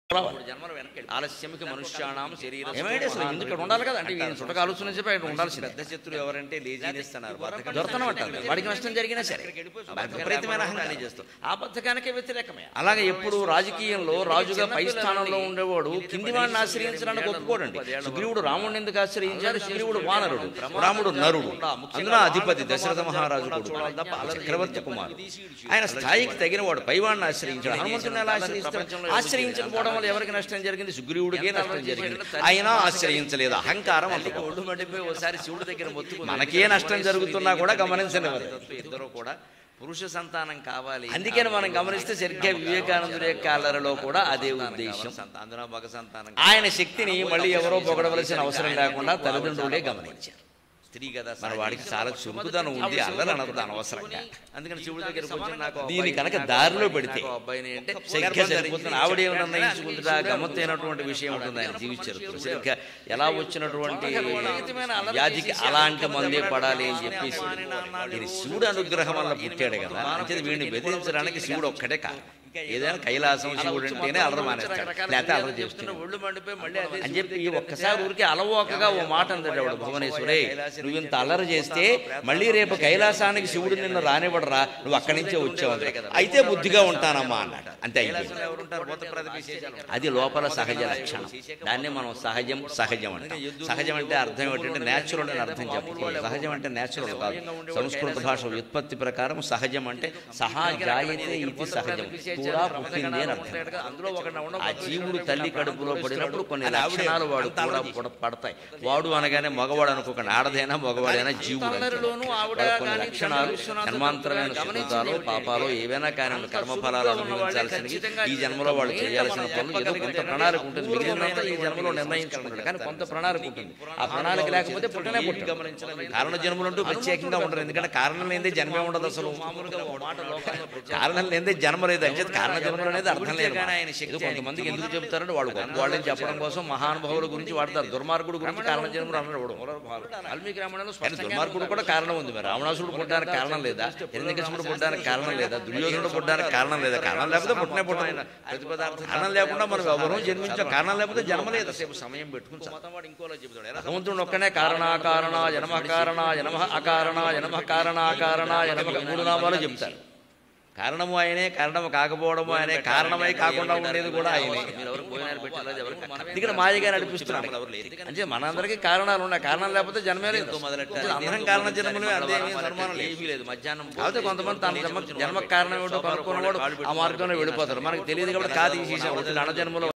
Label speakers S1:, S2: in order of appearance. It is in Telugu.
S1: రావాలి.
S2: జన్మల వెనక్కి ఆలస్యమికి మనుష్యాణం శరీరం
S1: ఏమైంది అసలు ఎందుకు ఇక్కడ ఉండాలి కదా అంటే ఈయన చుట్టకు ఆలోచన చెప్పి ఇక్కడ ఉండాల్సింది
S2: పెద్ద శత్రువు ఎవరంటే లేజీనెస్ అన్నారు బద్ధకం
S1: దొరతనం అంటారు వాడికి నష్టం జరిగినా సరే
S2: విపరీతమైన అహంకారం చేస్తాం
S1: ఆ బద్ధకానికే వ్యతిరేకమే అలాగే ఎప్పుడు రాజకీయంలో రాజుగా పై స్థానంలో ఉండేవాడు కింది వాడిని ఆశ్రయించడానికి ఒప్పుకోడండి సుగ్రీవుడు రాముడిని ఎందుకు ఆశ్రయించాడు సుగ్రీవుడు వానరుడు రాముడు నరుడు అందులో అధిపతి దశరథ మహారాజు కొడుకు చక్రవర్తి కుమారుడు ఆయన స్థాయికి తగిన వాడు పైవాడిని ఆశ్రయించాడు హనుమంతుని ఎలా ఆశ్రయిస్తాడు ఆశ్రయించకపోవడం వల్ల ఎవరికి నష్టం జరిగింది సుగ్రీవుడికే నష్టం జరిగింది అయినా ఆశ్రయించలేదు అహంకారం అంత గొప్ప.
S2: ఒళ్ళు మండిపోయి ఒకసారి శివుడి దగ్గర మొత్తుకుని
S1: మనకే నష్టం జరుగుతున్నా కూడా గమనించనివ్వదు
S2: ఇద్దరు కూడా పురుష సంతానం కావాలి
S1: అందుకని మనం గమనిస్తే సరిగ్గా వివేకానందుడి యొక్క అల్లరిలో కూడా అదే ఉద్దేశం
S2: సంతానం అందులో మగ సంతానం
S1: ఆయన శక్తిని మళ్ళీ ఎవరో పొగడవలసిన అవసరం లేకుండా తల్లిదండ్రులే గమనించారు
S2: స్త్రీ కదా
S1: మరి వాడికి చాలా చురుకుదనం ఉంది అల్లరి అనదు అనవసరంగా
S2: అందుకని శివుడి దగ్గర కూర్చొని నాకు
S1: దీని కనుక దారిలో పెడితే
S2: నాకు అబ్బాయిని అంటే
S1: సరిగ్గా సరిపోతుంది ఆవిడ ఏమి నిర్ణయించుకుంటుందా గమ్మత్తైనటువంటి విషయం ఉంటుంది ఆయన జీవిత చరిత్ర సరిగ్గా ఎలా వచ్చినటువంటి వ్యాధికి అలాంటి మందే పడాలి అని చెప్పేసి ఇది శివుడు అనుగ్రహం వల్ల పుట్టాడు కదా అంటే వీడిని బెదిరించడానికి శివుడు ఒక్కటే కాదు ఏదైనా కైలాసం శివుడు అంటేనే అల్లరి మానేస్తాడు లేకపోతే అల్లరి చేస్తున్నాడు
S2: ఒళ్ళు మండిపోయి మళ్ళీ అదే
S1: అని చెప్పి ఈ ఒక్కసారి ఊరికి అలవోకగా ఓ మాట అంటాడు ఆవిడ భువనేశ్వరే నువ్వు ఇంత అల్లరి చేస్తే మళ్ళీ రేపు కైలాసానికి శివుడు నిన్ను రానివ్వడరా నువ్వు అక్కడి నుంచే వచ్చావు అంటాడు. అయితే బుద్ధిగా ఉంటానమ్మా అన్నాడు అంతే అయిపోయింది
S2: ఎవరుంటారు భూత ప్రేత విశేషాలు
S1: అది లోపల సహజ లక్షణం దాన్ని మనం సహజం సహజం అంటాం సహజం అంటే అర్థం ఏమిటంటే న్యాచురల్ అని అర్థం చెప్పకూడదు సహజం అంటే న్యాచురల్ కాదు సంస్కృత భాష వ్యుత్పత్తి ప్రకారం సహజం అంటే సహజాయతే ఇది సహజం కూడా పుట్టింది అని అర్థం
S2: అందులో ఒక
S1: ఆ జీవుడు తల్లి కడుపులో పడినప్పుడు కొన్ని లక్షణాలు వాడు కూడా పుడ- పడతాయి వాడు అనగానే మగవాడు అనుకోకండి ఆడదైనా మగవాడైనా జీవుడు అంతే. వాడు కొన్ని లక్షణాలు జన్మాంతరమైన సుకృతాలు పాపాలు ఏవైనా కానీ కర్మఫలాలు అనుభవించాల్సినవి ఈ జన్మలో వాళ్ళు చేయాల్సిన పనులు ఏదో కొంత ప్రణాళిక ఉంటుంది మిగిలినంతా ఈ జన్మలో నిర్ణయించుకుంటాడు కానీ కొంత ప్రణాళిక ఉంటుంది ఆ ప్రణాళిక లేకపోతే పుట్టనే పుట్టడు కారణ జన్మలంటూ ప్రత్యేకంగా ఉండరు ఎందుకంటే కారణం లేనిదే జన్మే ఉండదు అసలు కారణం లేనిదే జన్మ లేదు అంటే కారణ జన్మలు అనేది అర్థం లేదు ఆయన శక్తి కొంతమందికి ఎందుకు చెప్తారంటే వాడు గొప్ప వాళ్ళని చెప్పడం కోసం మహానుభావుల గురించి వాడతారు దుర్మార్గుడు గురించి కారణ జన్మలు అన్నాడు వాడు వాల్మీకి రామాయణంలో కానీ దుర్మార్గుడు కూడా కారణం ఉంది మరి రావణాసుడు పుట్టడానికి కారణం లేదా హిరణ్యకశిపుడు పుట్టడానికి కారణం లేదా దుర్యోధనుడు పుట్టడానికి కారణం లేదా కారణం లేకపోతే పుట్టనే పుట్టలేదు ప్రతిపదార్థం కారణం లేకుండా మనం ఎవరూ జన్మించాం కారణం లేకపోతే జన్మ లేదు సేపు సమయం పెట్టుకుని చాలు.
S2: మతం వాడు ఇంకోలా చెబుతాడు ఎలా
S1: భగవంతుడు ఒక్కనే కారణాకారణ జనమ కారణ జనమ అకారణ జనమ కారణాకారణ జనమ మూడు నామాలు చెప్తారు కారణము ఆయనే కారణము కాకపోవడము ఆయనే కారణమై కాకుండా ఉండేది కూడా ఆయనే
S2: మీరు ఎవరు భోజనాలు పెట్టారో ఎవరికి అక్కర్లేదు.
S1: ఇక్కడ మాయగా నడిపిస్తున్నాడు
S2: ఎవరు లేరు.
S1: అంటే మనందరికీ కారణాలు ఉన్నాయి కారణం లేకపోతే జన్మే లేదు
S2: మొదలెట్టారు.
S1: అందరం కారణ జన్మలు అదేమీ అనుమానం లేదు
S2: ఏమీ లేదు మధ్యాహ్నం
S1: కాకపోతే కొంతమంది తన జన్మ జన్మకు కారణం ఏమిటో కనుక్కున్నవాడు ఆ మార్గంలో వెళ్ళిపోతారు మనకు తెలియదు కాబట్టి కాదు ఈ విషయం అణజన్మలో